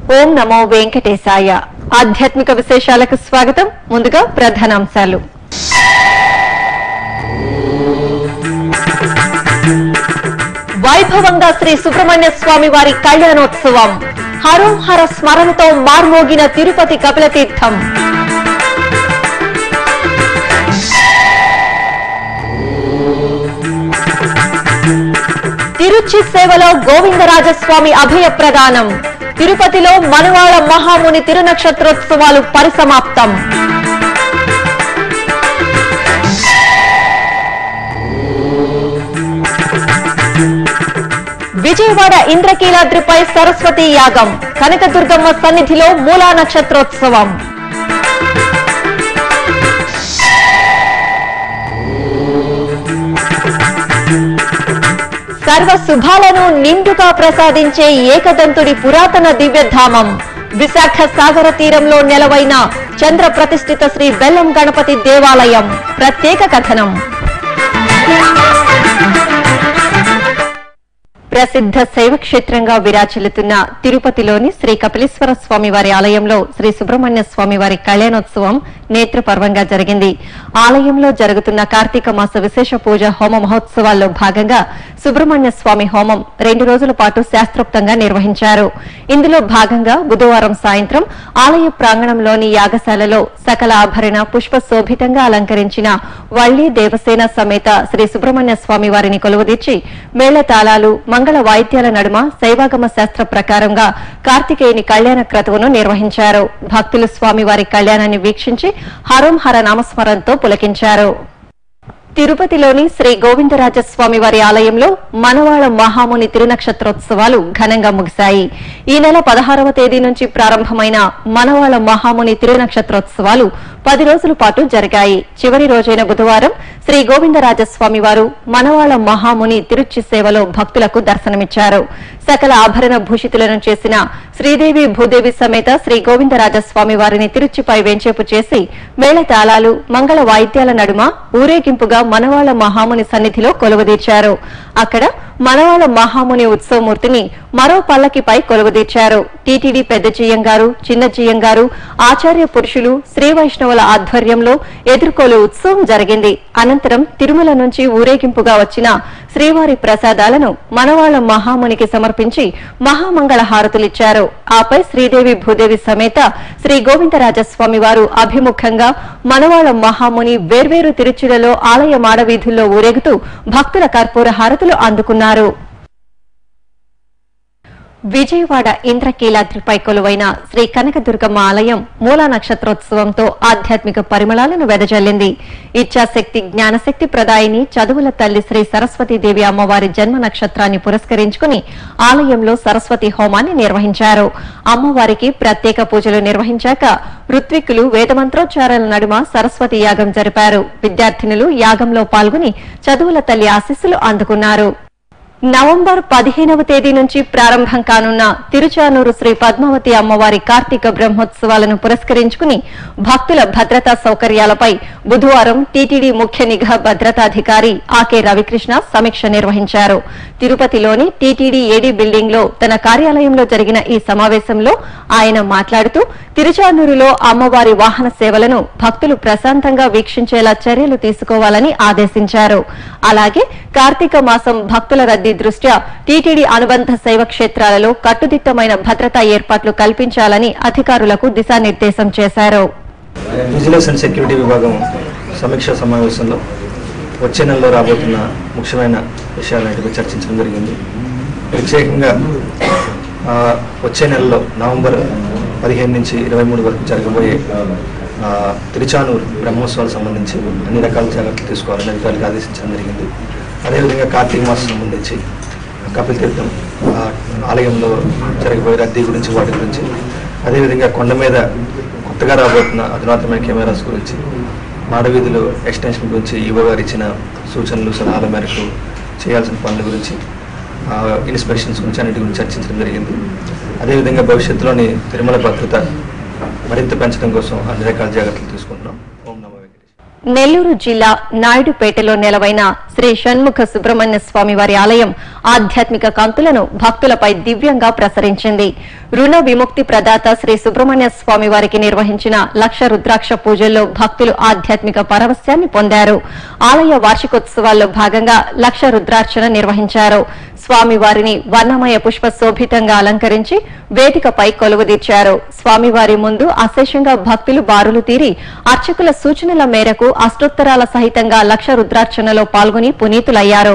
ఓం నమో వెంకటేశాయ ఆధ్యాత్మిక విశేషాలకు స్వాగతం ముందుగా ప్రధానాంశాలు వైభవంగా శ్రీ సుబ్రహ్మణ్య స్వామి వారి కళ్యాణోత్సవం హరోహర స్మరణతో మార్మోగిన తిరుపతి కపిలతీర్థం తిరుచి సేవలో గోవిందరాజస్వామి అభయ ప్రదానం తిరుపతిలో మనవాళ మహాముని తిరునక్షత్రోత్సవాలు పరిసమాప్తం విజయవాడ ఇంద్రకీలాద్రిపై సరస్వతి యాగం కనకదుర్గమ్మ సన్నిధిలో మూలా నక్షత్రోత్సవం సర్వ శుభాలను నిండుగా ప్రసాదించే ఏకదంతుడి పురాతన దివ్యధామం విశాఖ సాగర తీరంలో నెలవైన చంద్ర ప్రతిష్ఠిత శ్రీ బెల్లం గణపతి దేవాలయం ప్రత్యేక కథనం ప్రసిద్ధ శైవక్షేత్రంగా విరాచిల్లుతున్న తిరుపతిలోని శ్రీ కపిలేశ్వర స్వామి వారి ఆలయంలో శ్రీ సుబ్రహ్మణ్య స్వామి వారి కళ్యాణోత్సవం నేత్రపర్వంగా జరిగింది ఆలయంలో జరుగుతున్న కార్తీక మాస విశేష పూజ హోమ మహోత్సవాల్లో భాగంగా సుబ్రహ్మణ్య స్వామి హోమం రెండు రోజుల పాటు శాస్త్రోక్తంగా నిర్వహించారు ఇందులో భాగంగా బుధవారం సాయంత్రం ఆలయ ప్రాంగణంలోని యాగశాలలో సకల ఆభరణ పుష్ప శోభితంగా అలంకరించిన వల్లి దేవసేన సమేత శ్రీ సుబ్రహ్మణ్య స్వామి వారిని కొలువుదీర్చి మేళతాళాలు మంగళ వాయిద్యాల నడుమ శైవాగమ శాస్త్ర ప్రకారంగా కార్తికేయుని కళ్యాణ క్రతువును నిర్వహించారు భక్తులు స్వామివారి కళ్యాణాన్ని వీక్షించి హరోం హర నామస్మరణతో పులకించారు తిరుపతిలోని శ్రీ గోవిందరాజస్వామి వారి ఆలయంలో మనవాళ మహాముని తిరునక్షత్రోత్సవాలు ఘనంగా ముగిశాయి ఈ నెల పదహారవ తేదీ నుంచి ప్రారంభమైన మనవాళ మహాముని తిరునక్షత్రోత్సవాలు పది రోజుల పాటు జరిగాయి చివరి రోజైన బుధవారం శ్రీ గోవిందరాజస్వామి వారు మనవాళ మహాముని తిరుచి సేవలో భక్తులకు దర్శనమిచ్చారు సకల ఆభరణ భూషితులను చేసిన శ్రీదేవి భూదేవి సమేత శ్రీ గోవిందరాజస్వామి వారిని తిరుచిపై వెంచేపు చేసి మేళతాళాలు మంగళ వాయిద్యాల నడుమ ఊరేగింపుగా మనవాళ మహాముని సన్నిధిలో కొలువుదీర్చారు అక్కడ మనవాళ మహాముని ఉత్సవమూర్తిని మరో పల్లకిపై కొలువుదీర్చారు టీటీడీ పెద్ద జీయం గారు చిన్న జీయం గారు ఆచార్య పురుషులు శ్రీ వైష్ణవుల ఆధ్వర్యంలో ఎదుర్కోలు ఉత్సవం జరిగింది అనంతరం తిరుమల నుంచి ఊరేగింపుగా వచ్చిన శ్రీవారి ప్రసాదాలను మనవాళ మహామునికి సమర్పించి మహామంగళ హారతులిచ్చారు ఆపై శ్రీదేవి భూదేవి సమేత శ్రీ గోవిందరాజస్వామి వారు అభిముఖంగా మనవాళ మహాముని వేర్వేరు తిరుచులలో ఆలయ మాడవీధుల్లో ఊరేగుతూ భక్తుల కర్పూర హారతులు అందుకున్నారు విజయవాడ ఇంద్రకీలాద్రిపై కొలువైన శ్రీ కనకదుర్గమ్మ ఆలయం మూలా నక్షత్రోత్సవంతో ఆధ్యాత్మిక పరిమళాలను వెదజల్లింది ఇచ్ఛాశక్తి జ్ఞానశక్తి ప్రదాయిని చదువుల తల్లి శ్రీ సరస్వతీదేవి అమ్మవారి జన్మ నక్షత్రాన్ని పురస్కరించుకుని ఆలయంలో సరస్వతి హోమాన్ని నిర్వహించారు అమ్మవారికి ప్రత్యేక పూజలు నిర్వహించాక ఋత్విక్కులు వేదమంత్రోచ్చారాల నడుమ సరస్వతి యాగం జరిపారు విద్యార్థినులు యాగంలో పాల్గొని చదువుల తల్లి ఆశీస్సులు అందుకున్నారు నవంబర్ పదిహేనవ తేదీ నుంచి ప్రారంభం కానున్న తిరుచానూరు శ్రీ పద్మావతి అమ్మవారి కార్తీక బ్రహ్మోత్సవాలను పురస్కరించుకుని భక్తుల భద్రతా సౌకర్యాలపై బుధవారం టీటీడీ ముఖ్య నిఘా భద్రతాధికారి ఆకే రవికృష్ణ సమీక్ష నిర్వహించారు తిరుపతిలోని టీటీడీ ఏడీ బిల్డింగ్ లో తన కార్యాలయంలో జరిగిన ఈ సమావేశంలో ఆయన మాట్లాడుతూ తిరుచానూరులో అమ్మవారి వాహన సేవలను భక్తులు ప్రశాంతంగా వీక్షించేలా చర్యలు తీసుకోవాలని ఆదేశించారు అలాగే కార్తీక మాసం భక్తుల రద్దీ దృష్ట్యా టీటీడీ అనుబంధ శైవ క్షేత్రాలలో కట్టుదిట్టమైన భద్రతా ఏర్పాట్లు కల్పించాలని అధికారులకు దిశానిర్దేశం చేశారు విజిలెన్స్ అండ్ సెక్యూరిటీ విభాగం సమీక్షా సమావేశంలో వచ్చే నెలలో రాబోతున్న ముఖ్యమైన విషయాలన్నిటిపై చర్చించడం జరిగింది ప్రత్యేకంగా ఆ, వచ్చే నెలలో నవంబర్ పదిహేను నుంచి ఇరవై మూడు వరకు జరగబోయే ఆ, తిరుచానూరు బ్రహ్మోత్సవాలకు సంబంధించి అన్ని రకాల జాగ్రత్తలు తీసుకోవాలని అధికారులకు ఆదేశించడం జరిగింది అదేవిధంగా కార్తీక మాసం సంబంధించి కపిల్ తీర్థం ఆ, ఆలయంలో జరగబోయే రద్దీ గురించి వాటి గురించి అదేవిధంగా కొండ మీద కొత్తగా రాబోతున్న అధునాతనమైన కెమెరాస్ గురించి మాడవీధులు ఎక్స్టెన్షన్ గురించి ఈవో గారు ఇచ్చిన సూచనలు సలహాల మేరకు చేయాల్సిన పనుల గురించి ఆ, ఇన్స్పెక్షన్స్ గురించి అన్నిటి గురించి చర్చించడం జరిగింది అదేవిధంగా భవిష్యత్తులోని తిరుమల భద్రత మరింత పెంచడం కోసం అన్ని రకాల జాగ్రత్తలు తీసుకుంటున్నాం ఓం నమో వెంకటేశ్వర నెల్లూరు జిల్లా నాయుడుపేటలో నెలవైన శ్రీ షణ్ముఖ సుబ్రహ్మణ్య స్వామి వారి ఆలయం ఆధ్యాత్మిక కాంతులను భక్తులపై దివ్యంగా ప్రసరించింది రుణ విముక్తి ప్రదాత శ్రీ సుబ్రహ్మణ్య స్వామి వారికి నిర్వహించిన లక్ష రుద్రాక్ష పూజల్లో భక్తులు ఆధ్యాత్మిక పరవశ్యాన్ని పొందారు ఆలయ వార్షికోత్సవాల్లో భాగంగా లక్ష రుద్రార్చన నిర్వహించారు స్వామివారిని వర్ణమయ పుష్ప శోభితంగా అలంకరించి వేదికపై కొలువుదీర్చారు స్వామివారి ముందు అశేషంగా భక్తులు బారులు తీరి అర్చకుల సూచనల మేరకు అష్టోత్తరాల సహితంగా లక్ష రుద్రార్చనలో పాల్గొని పునీతులయ్యారు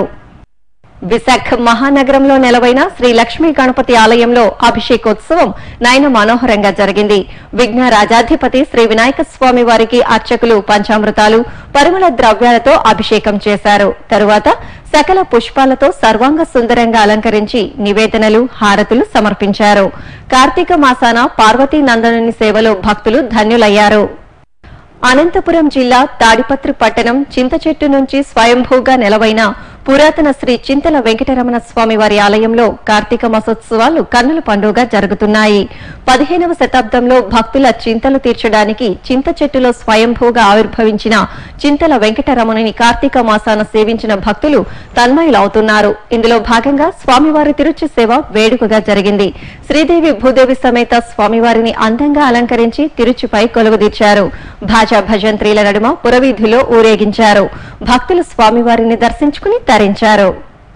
విశాఖ మహానగరంలో నెలవైన శ్రీ లక్ష్మీ గణపతి ఆలయంలో అభిషేకోత్సవం నయన మనోహరంగా జరిగింది విఘ్న రాజాధిపతి శ్రీ వినాయక స్వామి వారికి అర్చకులు పంచామృతాలు పరిమళ ద్రవ్యాలతో అభిషేకం చేశారు తరువాత సకల పుష్పాలతో సర్వాంగ సుందరంగా అలంకరించి నివేదనలు హారతులు సమర్పించారు కార్తీక మాసాన పార్వతీ నందనుని సేవలో భక్తులు ధన్యులయ్యారు అనంతపురం జిల్లా తాడిపత్రి పట్టణం చింత చెట్టు నుంచి స్వయంభూగా నెలవైన పురాతన శ్రీ చింతల వెంకటరమణ స్వామి వారి ఆలయంలో కార్తీక మాసోత్సవాలు కన్నుల పండుగ జరుగుతున్నాయి పదిహేనవ శతాబ్దంలో భక్తుల చింతలు తీర్చడానికి చింత చెట్టులో స్వయంభూగా ఆవిర్భవించిన చింతల వెంకటరమణుని కార్తీక మాసాన సేవించిన భక్తులు తన్మయులవుతున్నారు ఇందులో భాగంగా స్వామివారి తిరుచి సేవ వేడుకగా జరిగింది శ్రీదేవి భూదేవి సమేత స్వామివారిని అందంగా అలంకరించి తిరుచిపై కొలువుదీర్చారు భాజా భజంత్రీల నడుమ పురవీధిలో ఊరేగించారు భక్తులు స్వామివారిని దర్శించుకుని తరించారు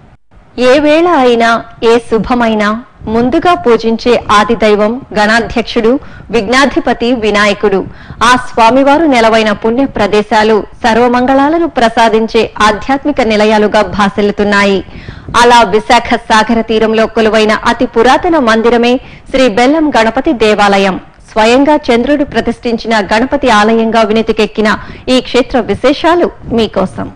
ఏ వేళ అయినా ఏ శుభమైనా ముందుగా పూజించే ఆది దైవం గణాధ్యక్షుడు విఘ్నాధిపతి వినాయకుడు ఆ స్వామివారు నెలవైన పుణ్య ప్రదేశాలు సర్వమంగళాలను ప్రసాదించే ఆధ్యాత్మిక నిలయాలుగా భాసిల్లుతున్నాయి అలా విశాఖ సాగర తీరంలో కొలువైన అతి పురాతన మందిరమే శ్రీ బెల్లం గణపతి దేవాలయం స్వయంగా చంద్రుడు ప్రతిష్ఠించిన గణపతి ఆలయంగా వినితికెక్కిన ఈ క్షేత్ర విశేషాలు మీకోసం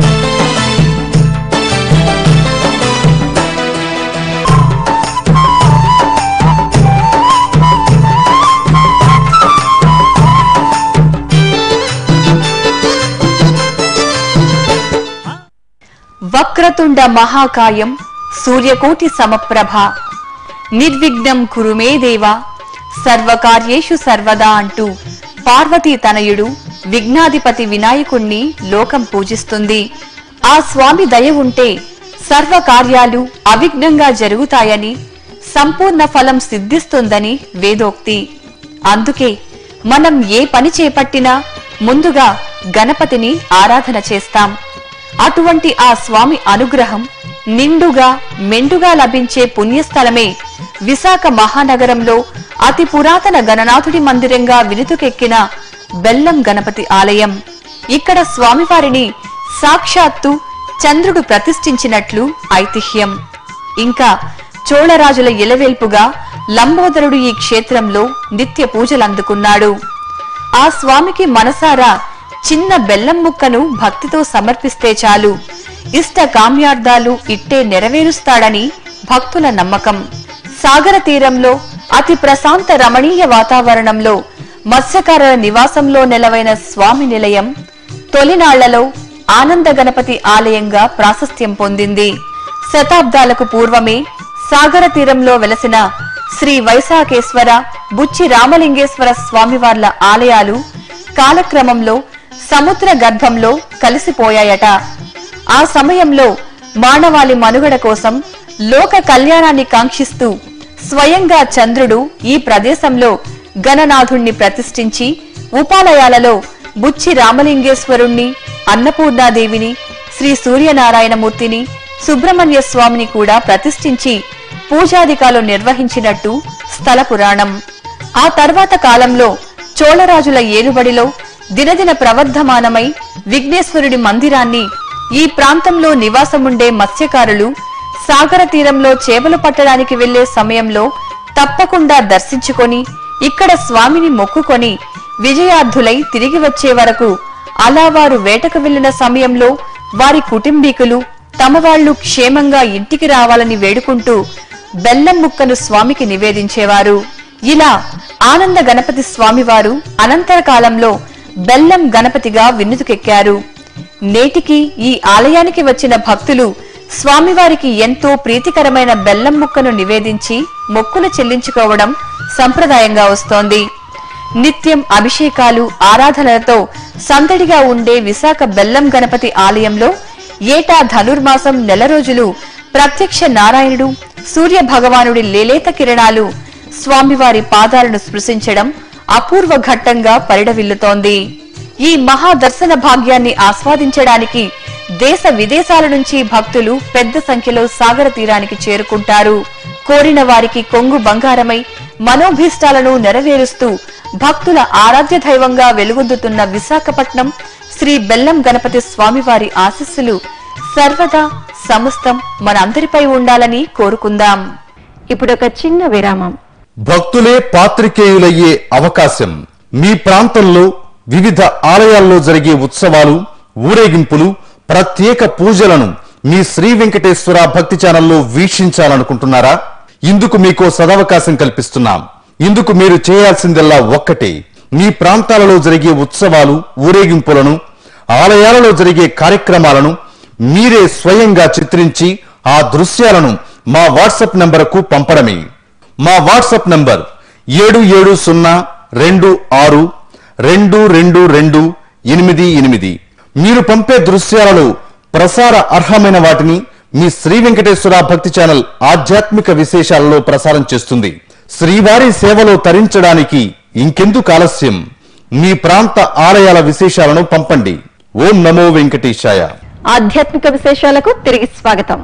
వక్రతుండ మహాకాయం సూర్యకోటి సమప్రభ నిర్విఘ్నం కురు మే దేవ సర్వకార్యేషు సర్వదా అంటూ పార్వతీ తనయుడు విఘ్నాధిపతి వినాయకుణ్ణి లోకం పూజిస్తుంది ఆ స్వామి దయ ఉంటే సర్వ కార్యాలు అవిఘ్నంగా జరుగుతాయని సంపూర్ణ ఫలం సిద్ధిస్తుందని వేదోక్తి అందుకే మనం ఏ పని చేపట్టినా ముందుగా గణపతిని ఆరాధన చేస్తాం అటువంటి ఆ స్వామి అనుగ్రహం నిండుగా మెండుగా లభించే పుణ్యస్థలమే విశాఖ మహానగరంలో అతి పురాతన గణనాథుడి మందిరంగా వినుతుకెక్కిన బెల్లం గణపతి ఆలయం ఇక్కడ స్వామివారిని సాక్షాత్తు చంద్రుడు ప్రతిష్ఠించినట్లు ఐతిహ్యం ఇంకా చోళరాజుల ఇలవేల్పుగా లంబోదరుడు ఈ క్షేత్రంలో నిత్య పూజలందుకున్నాడు ఆ స్వామికి మనసారా చిన్న బెల్లం ముక్కను భక్తితో సమర్పిస్తే చాలు ఇష్ట కామ్యార్థాలు ఇట్టే నెరవేరుస్తాడని భక్తుల నమ్మకం సాగర తీరంలో అతి ప్రశాంత రమణీయ వాతావరణంలో మత్స్యకారుల నివాసంలో నెలవైన స్వామి నిలయం తొలినాళ్లలో ఆనంద గణపతి ఆలయంగా ప్రాశస్త్యం పొందింది శతాబ్దాలకు పూర్వమే సాగర తీరంలో వెలసిన శ్రీ వైశాఖేశ్వర బుచ్చి రామలింగేశ్వర స్వామివార్ల ఆలయాలు కాలక్రమంలో సముద్ర గర్భంలో కలిసిపోయాయట ఆ సమయంలో మానవాళి మనుగడ కోసం లోక కళ్యాణాన్ని కాంక్షిస్తూ స్వయంగా చంద్రుడు ఈ ప్రదేశంలో గణనాథుణ్ణి ప్రతిష్ఠించి ఉపాలయాలలో బుచ్చి రామలింగేశ్వరుణ్ణి అన్నపూర్ణాదేవిని శ్రీ సూర్యనారాయణమూర్తిని సుబ్రహ్మణ్య స్వామిని కూడా ప్రతిష్ఠించి పూజాధికాలు నిర్వహించినట్టు స్థల పురాణం ఆ తర్వాత కాలంలో చోళరాజుల ఏలుబడిలో దినదిన ప్రవర్ధమానమై విఘ్నేశ్వరుడి మందిరాన్ని ఈ ప్రాంతంలో నివాసముండే మత్స్యకారులు సాగర తీరంలో చేపలు పట్టడానికి వెళ్లే సమయంలో తప్పకుండా దర్శించుకొని ఇక్కడ స్వామిని మొక్కుకొని విజయార్థులై తిరిగి వచ్చే వరకు అలా వారు వేటకు వెళ్లిన సమయంలో వారి కుటుంబీకులు తమ వాళ్లు క్షేమంగా ఇంటికి రావాలని వేడుకుంటూ బెల్లం ముక్కను స్వామికి నివేదించేవారు ఇలా ఆనంద గణపతి స్వామివారు అనంతర కాలంలో బెల్లం గణపతిగా విన్నుతుకెక్కారు నేటికి ఈ ఆలయానికి వచ్చిన భక్తులు స్వామివారికి ఎంతో ప్రీతికరమైన బెల్లం ముక్కను నివేదించి మొక్కులు చెల్లించుకోవడం సంప్రదాయంగా వస్తోంది నిత్యం అభిషేకాలు ఆరాధనలతో సందడిగా ఉండే విశాఖ బెల్లం గణపతి ఆలయంలో ఏటా ధనుర్మాసం నెల రోజులు ప్రత్యక్ష నారాయణుడు సూర్య భగవానుడి లేలేత కిరణాలు స్వామివారి పాదాలను స్పృశించడం అపూర్వ ఘట్టంగా పరిడవిల్లుతోంది ఈ మహా దర్శన భాగ్యాన్ని ఆస్వాదించడానికి దేశ విదేశాల నుంచి భక్తులు పెద్ద సంఖ్యలో సాగర తీరానికి చేరుకుంటారు కోరిన వారికి కొంగు బంగారమై మనోభీష్టాలను నెరవేరుస్తూ భక్తుల ఆరాధ్య దైవంగా వెలుగొందుతున్న విశాఖపట్నం శ్రీ బెల్లం గణపతి స్వామివారి ఆశీస్సులు సర్వదా సమస్తం మనందరిపై ఉండాలని కోరుకుందాం ఇప్పుడు ఒక చిన్న విరామం భక్తులే పాత్రికేయులయ్యే అవకాశం మీ ప్రాంతంలో వివిధ ఆలయాల్లో జరిగే ఉత్సవాలు ఊరేగింపులు ప్రత్యేక పూజలను మీ శ్రీ వెంకటేశ్వర భక్తి ఛానల్లో వీక్షించాలనుకుంటున్నారా ఇందుకు మీకో సదవకాశం కల్పిస్తున్నాం ఇందుకు మీరు చేయాల్సిందల్లా ఒక్కటే మీ ప్రాంతాలలో జరిగే ఉత్సవాలు ఊరేగింపులను ఆలయాలలో జరిగే కార్యక్రమాలను మీరే స్వయంగా చిత్రించి ఆ దృశ్యాలను మా వాట్సాప్ నంబరుకు పంపడమే మా వాట్సాప్ నంబర్ ఏడు ఏడు సున్నా రెండు ఆరు రెండు రెండు రెండు ఎనిమిది ఎనిమిది మీరు పంపే దృశ్యాలలో ప్రసార అర్హమైన వాటిని మీ శ్రీ వెంకటేశ్వర భక్తి ఛానల్ ఆధ్యాత్మిక విశేషాలలో ప్రసారం చేస్తుంది శ్రీవారి సేవలో తరించడానికి ఇంకెందుకు ఆలస్యం మీ ప్రాంత ఆలయాల విశేషాలను పంపండి ఓం నమో వెంకటేశాయ ఆధ్యాత్మిక విశేషాలకు తిరిగి స్వాగతం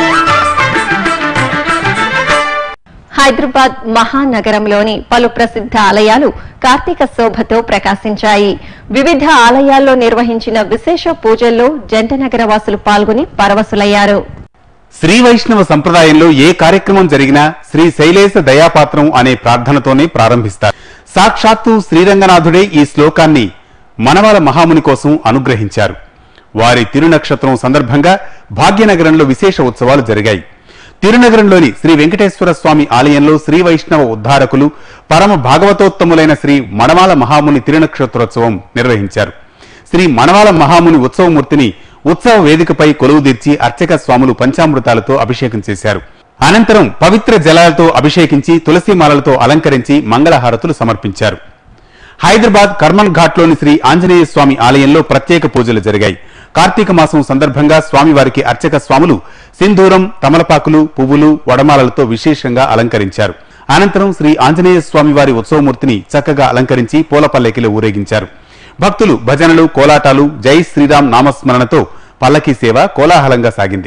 హైదరాబాద్ మహానగరంలోని పలు ప్రసిద్ధ ఆలయాలు కార్తీక శోభతో ప్రకాశించాయి వివిధ ఆలయాల్లో నిర్వహించిన విశేష పూజల్లో జంటనగర వాసులు పాల్గొని పరవశులయ్యారు శ్రీ వైష్ణవ సంప్రదాయంలో ఏ కార్యక్రమం జరిగినా శ్రీ శైలేశ దయాపాత్రం అనే ప్రార్థనతోనే ప్రారంభిస్తారు సాక్షాత్తు శ్రీరంగనాథుడే ఈ శ్లోకాన్ని మనవల మహాముని కోసం అనుగ్రహించారు వారి తిరునక్షత్రం సందర్భంగా భాగ్యనగరంలో విశేష ఉత్సవాలు జరిగాయి తిరునగరంలోని శ్రీ వెంకటేశ్వర స్వామి ఆలయంలో శ్రీ వైష్ణవ ఉద్ధారకులు పరమ భాగవతోత్తములైన శ్రీ మణమాల మహాముని తిరునక్షత్రోత్సవం నిర్వహించారు శ్రీ మణవాల మహాముని ఉత్సవమూర్తిని ఉత్సవ వేదికపై కొలువుదీర్చి అర్చక స్వాములు పంచామృతాలతో అభిషేకం చేశారు అనంతరం పవిత్ర జలాలతో అభిషేకించి తులసిమాలలతో అలంకరించి మంగళహారతులు సమర్పించారు హైదరాబాద్ కర్మన్ ఘాట్లోని శ్రీ ఆంజనేయ స్వామి ఆలయంలో ప్రత్యేక పూజలు జరిగాయి కార్తీక మాసం సందర్భంగా స్వామివారికి అర్చక స్వాములు సింధూరం తమలపాకులు పువ్వులు వడమాలలతో విశేషంగా అలంకరించారు అనంతరం శ్రీ ఆంజనేయ స్వామివారి ఉత్సవమూర్తిని చక్కగా అలంకరించి పూలపల్లకిలో ఊరేగించారు భక్తులు భజనలు కోలాటాలు జై శ్రీరామ్ నామస్మరణతో పల్లకీ సేవ కోలాహలంగా సాగింది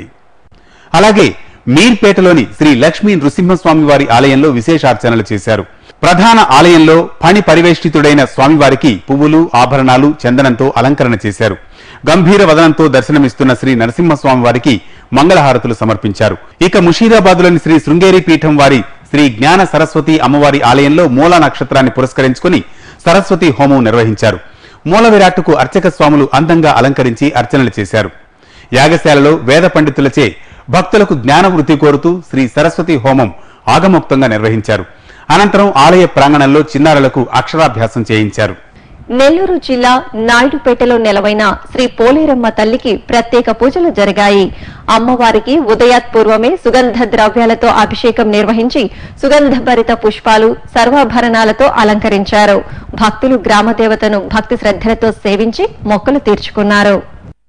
అలాగే మీర్పేటలోని శ్రీ లక్ష్మీ నృసింహస్వామి వారి ఆలయంలో విశేషార్చనలు చేశారు ప్రధాన ఆలయంలో ఫణి పరివేష్టితుడైన స్వామివారికి పువ్వులు ఆభరణాలు చందనంతో అలంకరణ చేశారు గంభీర వదనంతో దర్శనమిస్తున్న శ్రీ నరసింహస్వామి వారికి మంగళహారతులు సమర్పించారు ఇక ముషీరాబాద్లోని శ్రీ శృంగేరి పీఠం వారి శ్రీ జ్ఞాన సరస్వతి అమ్మవారి ఆలయంలో మూల నక్షత్రాన్ని పురస్కరించుకుని సరస్వతి హోమం నిర్వహించారు మూల విరాట్టుకు అర్చక స్వాములు అందంగా అలంకరించి అర్చనలు చేశారు యాగశాలలో వేద పండితులచే భక్తులకు జ్ఞాన వృత్తి కోరుతూ శ్రీ సరస్వతి హోమం ఆగమోక్తంగా నిర్వహించారు అనంతరం ఆలయ ప్రాంగణంలో చిన్నారులకు అక్షరాభ్యాసం చేయించారు నెల్లూరు జిల్లా నాయుడుపేటలో నెలవైన శ్రీ పోలేరమ్మ తల్లికి ప్రత్యేక పూజలు జరిగాయి అమ్మవారికి ఉదయాత్పూర్వమే సుగంధ ద్రవ్యాలతో అభిషేకం నిర్వహించి సుగంధభరిత పుష్పాలు సర్వాభరణాలతో అలంకరించారు భక్తులు గ్రామదేవతను భక్తి శ్రద్ధలతో సేవించి మొక్కలు తీర్చుకున్నారు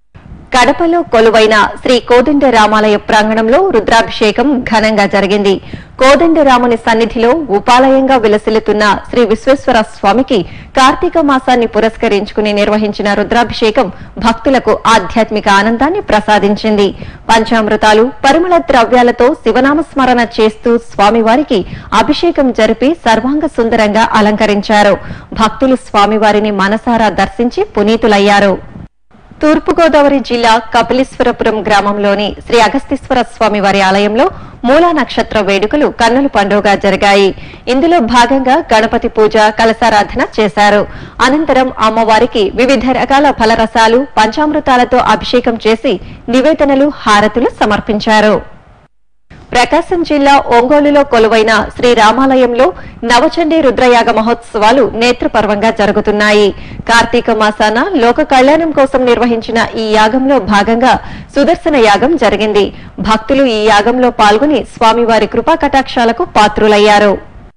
కడపలో కొలువైన శ్రీ కోదండ రామాలయ ప్రాంగణంలో రుద్రాభిషేకం ఘనంగా జరిగింది కోదండరాముని సన్నిధిలో ఉపాలయంగా విలసిల్లుతున్న శ్రీ విశ్వేశ్వర స్వామికి కార్తీక మాసాన్ని పురస్కరించుకుని నిర్వహించిన రుద్రాభిషేకం భక్తులకు ఆధ్యాత్మిక ఆనందాన్ని ప్రసాదించింది పంచామృతాలు పరిమళ ద్రవ్యాలతో శివనామస్మరణ చేస్తూ స్వామివారికి అభిషేకం జరిపి సర్వాంగ సుందరంగా అలంకరించారు భక్తులు స్వామివారిని మనసారా దర్శించి పునీతులయ్యారు తూర్పుగోదావరి జిల్లా కపిలేశ్వరపురం గ్రామంలోని శ్రీ అగస్తీశ్వర స్వామి వారి ఆలయంలో మూలా నక్షత్ర వేడుకలు కన్నుల పండుగ జరిగాయి ఇందులో భాగంగా గణపతి పూజ కలశారాధన చేశారు అనంతరం అమ్మవారికి వివిధ రకాల ఫలరసాలు పంచామృతాలతో అభిషేకం చేసి నివేదనలు హారతులు సమర్పించారు ప్రకాశం జిల్లా ఒంగోలులో కొలువైన శ్రీ రామాలయంలో నవచండీ రుద్రయాగ మహోత్సవాలు నేత్రపర్వంగా జరుగుతున్నాయి కార్తీక మాసాన లోక కళ్యాణం కోసం నిర్వహించిన ఈ యాగంలో భాగంగా సుదర్శన యాగం జరిగింది భక్తులు ఈ యాగంలో పాల్గొని స్వామివారి కృపా కటాక్షాలకు పాత్రులయ్యారు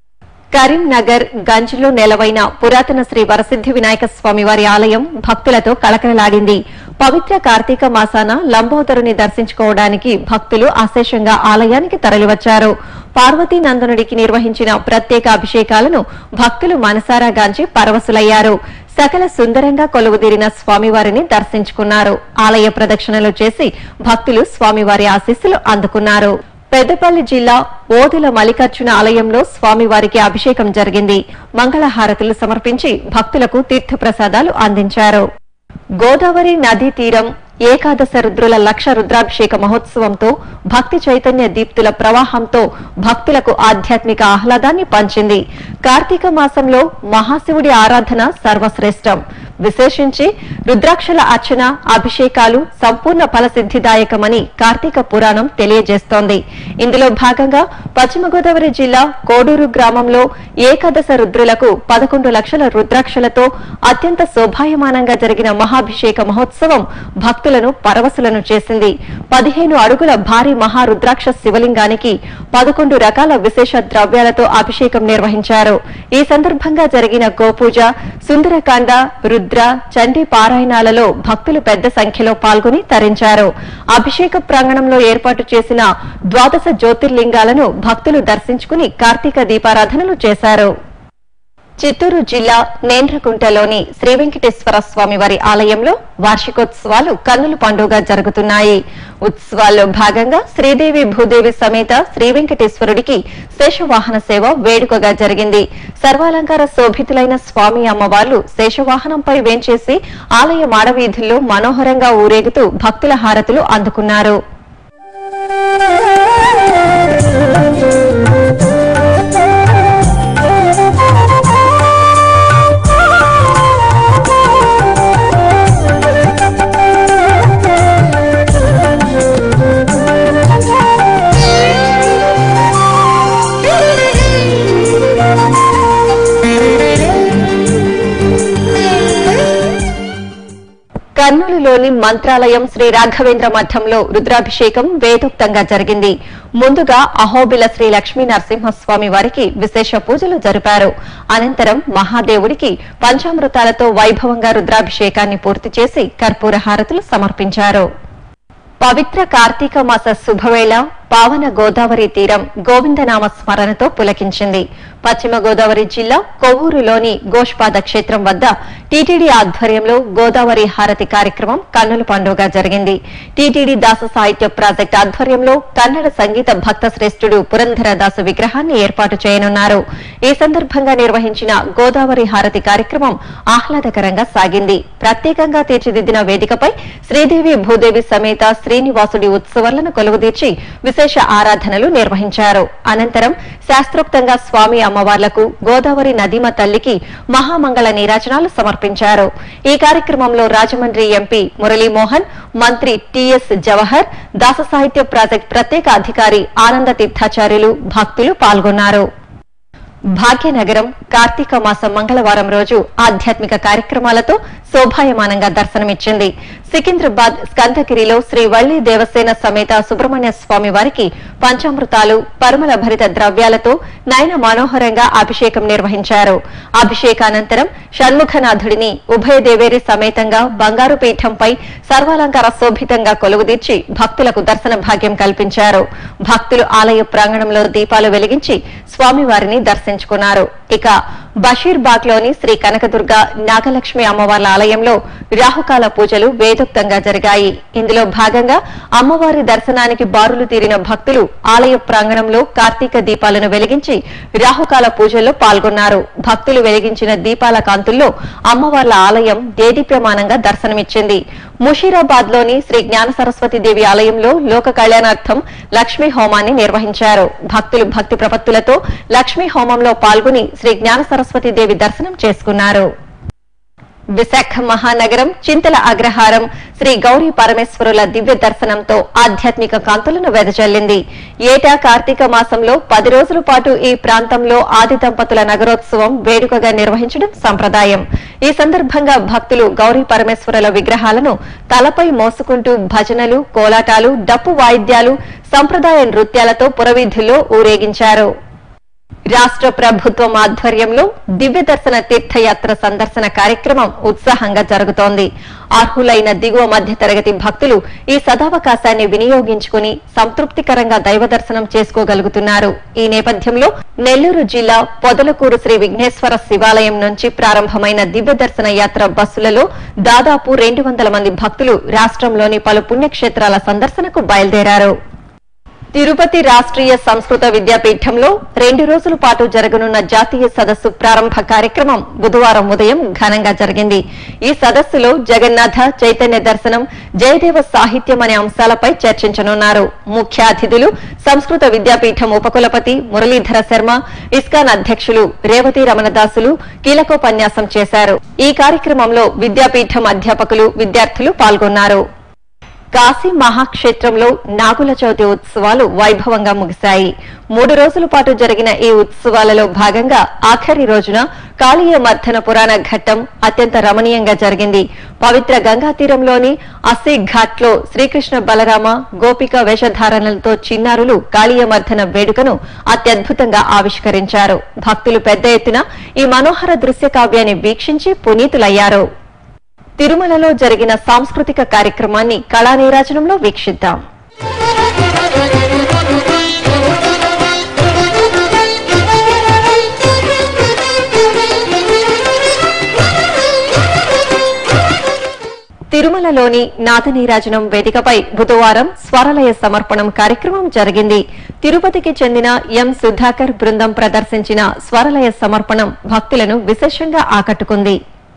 కరీంనగర్ గంజ్లో నెలవైన పురాతన శ్రీ వరసిద్ధి వినాయక స్వామి వారి ఆలయం భక్తులతో కళకళలాడింది పవిత్ర కార్తీక మాసాన లంబోదరుని దర్శించుకోవడానికి భక్తులు అశేషంగా ఆలయానికి తరలివచ్చారు పార్వతీ నందనుడికి నిర్వహించిన ప్రత్యేక అభిషేకాలను భక్తులు మనసారా గాంచి పరవశులయ్యారు సకల సుందరంగా కొలువుదీరిన స్వామివారిని దర్శించుకున్నారు ఆలయ ప్రదక్షిణలు చేసి భక్తులు స్వామివారి ఆశీస్సులు అందుకున్నారు పెద్దపల్లి జిల్లా ఓదుల మల్లికార్జున ఆలయంలో స్వామివారికి అభిషేకం జరిగింది మంగళహారతులు సమర్పించి భక్తులకు తీర్థప్రసాదాలు అందించారు గోదావరి నదీ తీరం ఏకాదశ రుద్రుల లక్ష రుద్రాభిషేక మహోత్సవంతో భక్తి చైతన్య దీప్తుల ప్రవాహంతో భక్తులకు ఆధ్యాత్మిక ఆహ్లాదాన్ని పంచింది కార్తీక మాసంలో మహాశివుడి ఆరాధన సర్వశ్రేష్టం విశేషించి రుద్రాక్షల అర్చన అభిషేకాలు సంపూర్ణ ఫలసిద్ధిదాయకమని కార్తీక పురాణం తెలియజేస్తోంది ఇందులో భాగంగా పశ్చిమ గోదావరి జిల్లా కోడూరు గ్రామంలో ఏకాదశ రుద్రులకు పదకొండు లక్షల రుద్రాక్షలతో అత్యంత శోభాయమానంగా జరిగిన మహాభిషేక మహోత్సవం భక్తులను పరవశులను చేసింది పదిహేను అడుగుల భారీ మహారుద్రాక్ష శివలింగానికి పదకొండు రకాల విశేష ద్రవ్యాలతో అభిషేకం నిర్వహించారు ఈ సందర్భంగా జరిగిన గోపూజ సుందరకాండ రుద్ర చండీ పారాయణాలలో భక్తులు పెద్ద సంఖ్యలో పాల్గొని తరించారు అభిషేక ప్రాంగణంలో ఏర్పాటు చేసిన ద్వాదశ జ్యోతిర్లింగాలను భక్తులు దర్శించుకుని కార్తీక దీపారాధనలు చేశారు చిత్తూరు జిల్లా నేంద్రకుంటలోని శ్రీ వెంకటేశ్వర స్వామి వారి ఆలయంలో వార్షికోత్సవాలు కన్నుల పండుగ జరుగుతున్నాయి ఉత్సవాల్లో భాగంగా శ్రీదేవి భూదేవి సమేత శ్రీ వెంకటేశ్వరుడికి శేషవాహన సేవ వేడుకగా జరిగింది సర్వాలంకార శోభితులైన స్వామి అమ్మవార్లు శేషవాహనంపై వేంచేసి ఆలయ మాడవీధుల్లో మనోహరంగా ఊరేగుతూ భక్తుల హారతులు అందుకున్నారు కర్నూలులోని మంత్రాలయం శ్రీ రాఘవేంద్ర మఠంలో రుద్రాభిషేకం వేదోక్తంగా జరిగింది ముందుగా అహోబిల శ్రీ లక్ష్మీ నరసింహస్వామి వారికి విశేష పూజలు జరిపారు అనంతరం మహాదేవుడికి పంచామృతాలతో వైభవంగా రుద్రాభిషేకాన్ని పూర్తి చేసి కర్పూర హారతులు సమర్పించారు పవిత్ర కార్తీక మాస శుభవేళ పావన గోదావరి తీరం గోవిందనామ స్మరణతో పులకించింది పశ్చిమ గోదావరి జిల్లా కొవ్వూరులోని గోష్పాద క్షేత్రం వద్ద టీటీడీ ఆధ్వర్యంలో గోదావరి హారతి కార్యక్రమం కన్నుల పండుగ జరిగింది టీటీడీ దాస సాహిత్య ప్రాజెక్ట్ ఆధ్వర్యంలో కన్నడ సంగీత భక్త శ్రేష్ఠుడు పురంధరదాసు విగ్రహాన్ని ఏర్పాటు చేయనున్నారు ఈ సందర్భంగా నిర్వహించిన గోదావరి హారతి కార్యక్రమం ఆహ్లాదకరంగా సాగింది ప్రత్యేకంగా తీర్చిదిద్దిన వేదికపై శ్రీదేవి భూదేవి సమేత శ్రీనివాసుడి ఉత్సవాలను కొలువుదీర్చి విశేష ఆరాధనలు నిర్వహించారు అనంతరం శాస్త్రోక్తంగా స్వామి అమ్మవార్లకు గోదావరి నదీమ తల్లికి మహామంగళ నీరాజనాలు సమర్పించారు ఈ కార్యక్రమంలో రాజమండ్రి ఎంపీ మురళీమోహన్ మంత్రి టిఎస్ జవహర్ దాస సాహిత్య ప్రాజెక్ట్ ప్రత్యేక అధికారి ఆనంద తీర్థాచార్యులు భక్తులు పాల్గొన్నారు భాగ్యనగరం కార్తీక మాసం మంగళవారం రోజు ఆధ్యాత్మిక కార్యక్రమాలతో శోభాయమానంగా దర్శనమిచ్చింది సికింద్రాబాద్ స్కందగిరిలో శ్రీ వల్లి దేవసేన సమేత సుబ్రహ్మణ్య స్వామి వారికి పంచామృతాలు పరుమల భరిత ద్రవ్యాలతో నయన మనోహరంగా అభిషేకం నిర్వహించారు అభిషేకానంతరం షణ్ముఖనాథుడిని ఉభయ దేవేరి సమేతంగా బంగారు పీఠంపై సర్వాలంకార శోభితంగా కొలువుదీర్చి భక్తులకు దర్శన భాగ్యం కల్పించారు భక్తులు ఆలయ ప్రాంగణంలో దీపాలు వెలిగించి స్వామివారిని దర్శించుకున్నారు ఇక బషీర్బాగ్ లోని శ్రీ కనకదుర్గ నాగలక్ష్మి అమ్మవార్ల ఆలయంలో రాహుకాల పూజలు వేదోక్తంగా జరిగాయి ఇందులో భాగంగా అమ్మవారి దర్శనానికి బారులు తీరిన భక్తులు ఆలయ ప్రాంగణంలో కార్తీక దీపాలను వెలిగించి రాహుకాల పూజల్లో పాల్గొన్నారు భక్తులు వెలిగించిన దీపాల కాంతుల్లో అమ్మవార్ల ఆలయం దేదీప్యమానంగా దర్శనమిచ్చింది ముషీరాబాద్ లోని శ్రీ జ్ఞాన సరస్వతి దేవి ఆలయంలో లోక కళ్యాణార్థం లక్ష్మీ హోమాన్ని నిర్వహించారు భక్తులు భక్తి ప్రపత్తులతో లక్ష్మీ హోమంలో పాల్గొని శ్రీ జ్ఞాన సరస్వతి దేవి దర్శనం చేసుకున్నారు విశాఖ మహానగరం చింతల అగ్రహారం శ్రీ గౌరీ పరమేశ్వరుల దివ్య దర్శనంతో ఆధ్యాత్మిక కాంతులను వెదజల్లింది ఏటా కార్తీక మాసంలో పది రోజుల పాటు ఈ ప్రాంతంలో ఆది దంపతుల నగరోత్సవం వేడుకగా నిర్వహించడం సంప్రదాయం ఈ సందర్భంగా భక్తులు గౌరీ పరమేశ్వరుల విగ్రహాలను తలపై మోసుకుంటూ భజనలు కోలాటాలు డప్పు వాయిద్యాలు సంప్రదాయ నృత్యాలతో పురవీధుల్లో ఊరేగించారు రాష్ట్ర ప్రభుత్వం ఆధ్వర్యంలో దివ్య దర్శన తీర్థయాత్ర సందర్శన కార్యక్రమం ఉత్సాహంగా జరుగుతోంది అర్హులైన దిగువ మధ్య తరగతి భక్తులు ఈ సదావకాశాన్ని వినియోగించుకుని సంతృప్తికరంగా దైవ దర్శనం చేసుకోగలుగుతున్నారు ఈ నేపథ్యంలో నెల్లూరు జిల్లా పొదలకూరు శ్రీ విఘ్నేశ్వర శివాలయం నుంచి ప్రారంభమైన దివ్య దర్శన యాత్ర బస్సులలో దాదాపు రెండు వందల మంది భక్తులు రాష్ట్రంలోని పలు పుణ్యక్షేత్రాల సందర్శనకు బయలుదేరారు తిరుపతి రాష్ట్రీయ సంస్కృత విద్యాపీఠంలో రెండు రోజుల పాటు జరగనున్న జాతీయ సదస్సు ప్రారంభ కార్యక్రమం బుధవారం ఉదయం ఘనంగా జరిగింది ఈ సదస్సులో జగన్నాథ చైతన్య దర్శనం జయదేవ సాహిత్యం అనే అంశాలపై చర్చించనున్నారు ముఖ్య అతిథులు సంస్కృత విద్యాపీఠం ఉపకులపతి మురళీధర శర్మ ఇస్కాన్ అధ్యక్షులు రేవతి రమణదాసులు కీలకోపన్యాసం చేశారు ఈ కార్యక్రమంలో విద్యాపీఠం అధ్యాపకులు విద్యార్థులు పాల్గొన్నారు కాశీ మహాక్షేత్రంలో నాగుల చవితి ఉత్సవాలు వైభవంగా ముగిశాయి మూడు రోజుల పాటు జరిగిన ఈ ఉత్సవాలలో భాగంగా ఆఖరి రోజున కాళీయ మర్దన పురాణ ఘట్టం అత్యంత రమణీయంగా జరిగింది పవిత్ర గంగా తీరంలోని అస్సీ ఘాట్ లో శ్రీకృష్ణ బలరామ గోపిక వేషధారణలతో చిన్నారులు కాళీయ మర్దన వేడుకను అత్యద్భుతంగా ఆవిష్కరించారు భక్తులు పెద్ద ఎత్తున ఈ మనోహర దృశ్య కావ్యాన్ని వీక్షించి పునీతులయ్యారు తిరుమలలో జరిగిన సాంస్కృతిక కార్యక్రమాన్ని కళానీరాజనంలో వీక్షిద్దాం తిరుమలలోని నాదనీరాజనం వేదికపై బుధవారం స్వరలయ సమర్పణం కార్యక్రమం జరిగింది తిరుపతికి చెందిన ఎం సుధాకర్ బృందం ప్రదర్శించిన స్వరలయ సమర్పణం భక్తులను విశేషంగా ఆకట్టుకుంది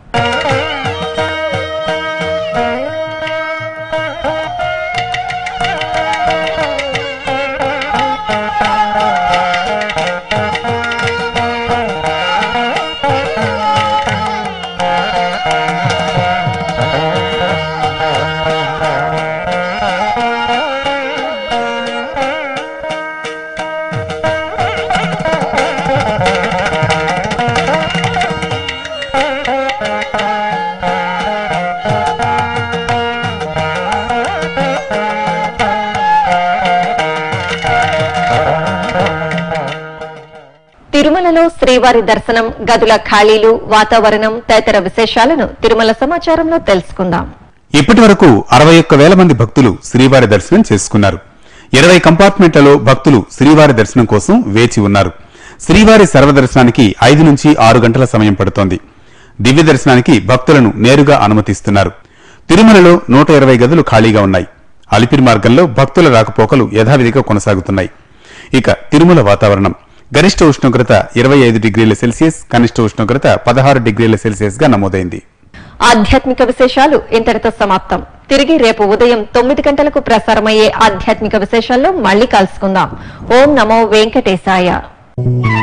తిరుమలలో శ్రీవారి దర్శనం గదుల ఖాళీలు వాతావరణం తదితర విశేషాలను తిరుమల సమాచారంలో తెలుసుకుందాం ఇప్పటి వరకు అరవై ఒక్క వేల మంది భక్తులు శ్రీవారి దర్శనం చేసుకున్నారు ఇరవై కంపార్ట్మెంట్లలో భక్తులు శ్రీవారి దర్శనం కోసం వేచి ఉన్నారు శ్రీవారి సర్వదర్శనానికి ఐదు నుంచి ఆరు గంటల సమయం పడుతోంది దివ్య దర్శనానికి భక్తులను నేరుగా అనుమతిస్తున్నారు తిరుమలలో నూట ఇరవై గదులు ఖాళీగా ఉన్నాయి అలిపిరి మార్గంలో భక్తుల రాకపోకలు యథావిధిగా కొనసాగుతున్నాయి ఇక తిరుమల వాతావరణం గరిష్ట ఉష్ణోగ్రత ఇరవై ఐదు డిగ్రీల సెల్సియస్ కనిష్ట ఉష్ణోగ్రత పదహారు డిగ్రీల సెల్సియస్ గా నమోదైంది ఆధ్యాత్మిక విశేషాలు ఇంతటితో సమాప్తం తిరిగి రేపు ఉదయం తొమ్మిది గంటలకు ప్రసారమయ్యే ఆధ్యాత్మిక విశేషాల్లో మళ్ళీ కలుసుకుందాం ఓం నమో వెంకటేశాయ